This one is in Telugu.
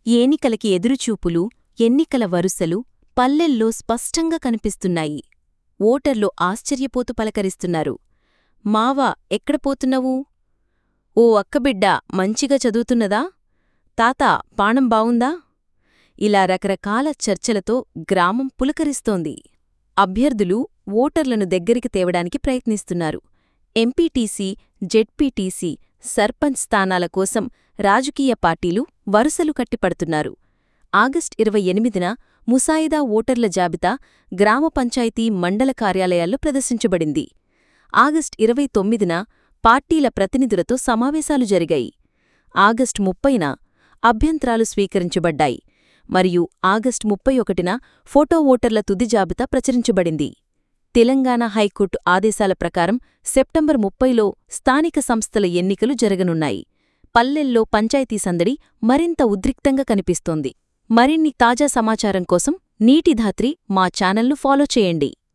ఎన్నికలకి ఎదురుచూపులు ఎన్నికల వరుసలు పల్లెల్లో స్పష్టంగా కనిపిస్తున్నాయి ఓటర్లు ఆశ్చర్యపోతూ పలకరిస్తున్నారు మావా ఎక్కడ పోతున్నవు ఓ అక్కబిడ్డ మంచిగా చదువుతున్నదా తాత పాణం బావుందా ఇలా రకరకాల చర్చలతో గ్రామం పులకరిస్తోంది అభ్యర్థులు ఓటర్లను దగ్గరికి తేవడానికి ప్రయత్నిస్తున్నారు ఎంపీటీసీ జెడ్పీటీసీ సర్పంచ్ స్థానాల కోసం రాజకీయ పార్టీలు వరుసలు కట్టిపడుతున్నారు ఆగస్ట్ ఇరవై ఎనిమిదిన ముసాయిదా ఓటర్ల జాబితా గ్రామ పంచాయతీ మండల కార్యాలయాల్లో ప్రదర్శించబడింది ఆగస్ట్ ఇరవై తొమ్మిదిన పార్టీల ప్రతినిధులతో సమావేశాలు జరిగాయి ఆగస్ట్ ముప్పైన అభ్యంతరాలు స్వీకరించబడ్డాయి మరియు ఆగస్ట్ ముప్పై ఒకటిన ఫోటో ఓటర్ల తుది జాబితా ప్రచురించబడింది తెలంగాణ హైకోర్టు ఆదేశాల ప్రకారం సెప్టెంబర్ ముప్పైలో స్థానిక సంస్థల ఎన్నికలు జరగనున్నాయి పల్లెల్లో పంచాయతీ సందడి మరింత ఉద్రిక్తంగా కనిపిస్తోంది మరిన్ని తాజా సమాచారం కోసం నీటిధాత్రి మా ఛానల్ను ఫాలో చేయండి